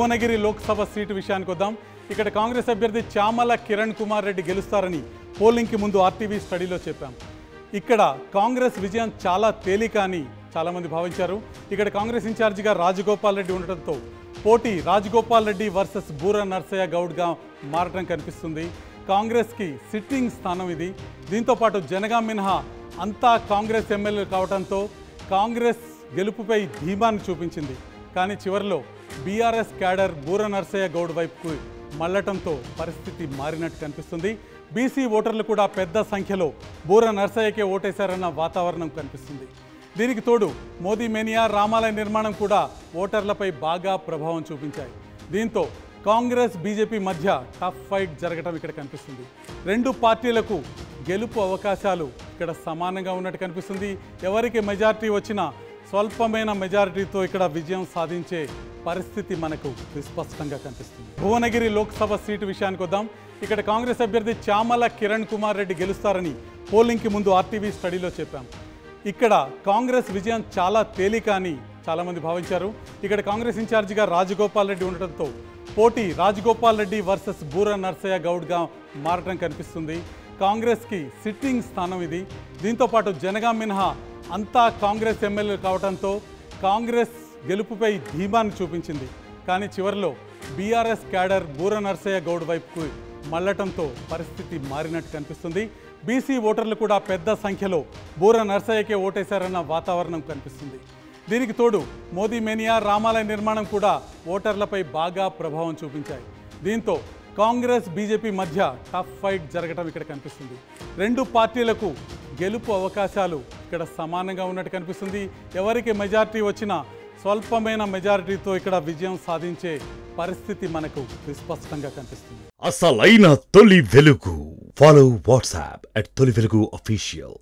Bhuvanagiri Lok Sabha seat విషయానికి వద్దాం ఇక్కడ కాంగ్రెస్ అభ్యర్థి చామల కిరణ్ కుమార్ రెడ్డి గెలుస్తారని పోలింగ్కి ముందు ఆర్టీవీ స్టడీలో చెప్పాం ఇక్కడ కాంగ్రెస్ విజయం చాలా తేలిక అని చాలామంది భావించారు ఇక్కడ కాంగ్రెస్ ఇన్ఛార్జిగా రాజగోపాల్ రెడ్డి ఉండటంతో పోటీ రాజగోపాల్ రెడ్డి వర్సెస్ బూర నర్సయ్య గౌడ్గా మారటం కనిపిస్తుంది కాంగ్రెస్కి సిట్టింగ్ స్థానం ఇది దీంతో పాటు జనగాం మినహా అంతా కాంగ్రెస్ ఎమ్మెల్యేలు కావడంతో కాంగ్రెస్ గెలుపుపై ధీమాన్ని చూపించింది కానీ చివరిలో బీఆర్ఎస్ క్యాడర్ బూర నర్సయ్య గౌడ్ వైపుకు మళ్ళటంతో పరిస్థితి మారినట్టు కనిపిస్తుంది బీసీ ఓటర్లు కూడా పెద్ద సంఖ్యలో బూర నర్సయ్యకే ఓటేశారన్న వాతావరణం కనిపిస్తుంది దీనికి తోడు మోదీ మేనియా రామాలయ నిర్మాణం కూడా ఓటర్లపై బాగా ప్రభావం చూపించాయి దీంతో కాంగ్రెస్ బీజేపీ మధ్య టఫ్ ఫైట్ జరగడం ఇక్కడ కనిపిస్తుంది రెండు పార్టీలకు గెలుపు అవకాశాలు ఇక్కడ సమానంగా ఉన్నట్టు కనిపిస్తుంది ఎవరికి మెజారిటీ వచ్చినా స్వల్పమైన మెజారిటీతో ఇక్కడ విజయం సాధించే పరిస్థితి మనకు విస్పష్టంగా కనిపిస్తుంది భువనగిరి లోక్సభ సీటు విషయానికి వద్దాం ఇక్కడ కాంగ్రెస్ అభ్యర్థి చామల కిరణ్ కుమార్ రెడ్డి గెలుస్తారని పోలింగ్కి ముందు ఆర్టీవీ స్టడీలో చెప్పాం ఇక్కడ కాంగ్రెస్ విజయం చాలా తేలిక అని చాలామంది భావించారు ఇక్కడ కాంగ్రెస్ ఇన్ఛార్జిగా రాజగోపాల్ రెడ్డి ఉండటంతో పోటీ రాజగోపాల్ రెడ్డి వర్సెస్ బూర నర్సయ్య గౌడ్గా మారటం కనిపిస్తుంది కాంగ్రెస్కి సిట్టింగ్ స్థానం ఇది దీంతో పాటు జనగాం మినహా అంతా కాంగ్రెస్ ఎమ్మెల్యేలు కావడంతో కాంగ్రెస్ గెలుపుపై ధీమాన్ని చూపించింది కానీ చివరిలో బీఆర్ఎస్ క్యాడర్ బూర నర్సయ్య గౌడ్ వైపుకు మళ్ళటంతో పరిస్థితి మారినట్టు కనిపిస్తుంది బీసీ ఓటర్లు కూడా పెద్ద సంఖ్యలో బూర నర్సయ్యకే ఓటేశారన్న వాతావరణం కనిపిస్తుంది దీనికి తోడు మోదీ మేనియా రామాలయ నిర్మాణం కూడా ఓటర్లపై బాగా ప్రభావం చూపించాయి దీంతో కాంగ్రెస్ బీజేపీ మధ్య టఫ్ ఫైట్ జరగడం ఇక్కడ కనిపిస్తుంది రెండు పార్టీలకు గెలుపు అవకాశాలు ఇక్కడ సమానంగా ఉన్నట్టు కనిపిస్తుంది ఎవరికి మెజారిటీ వచ్చినా స్వల్పమైన మెజారిటీతో ఇక్కడ విజయం సాధించే పరిస్థితి మనకు విస్పష్టంగా కనిపిస్తుంది అసలైన తొలి వెలుగు ఫాలో వాట్సాప్ అట్ తొలి వెలుగు అఫీషియల్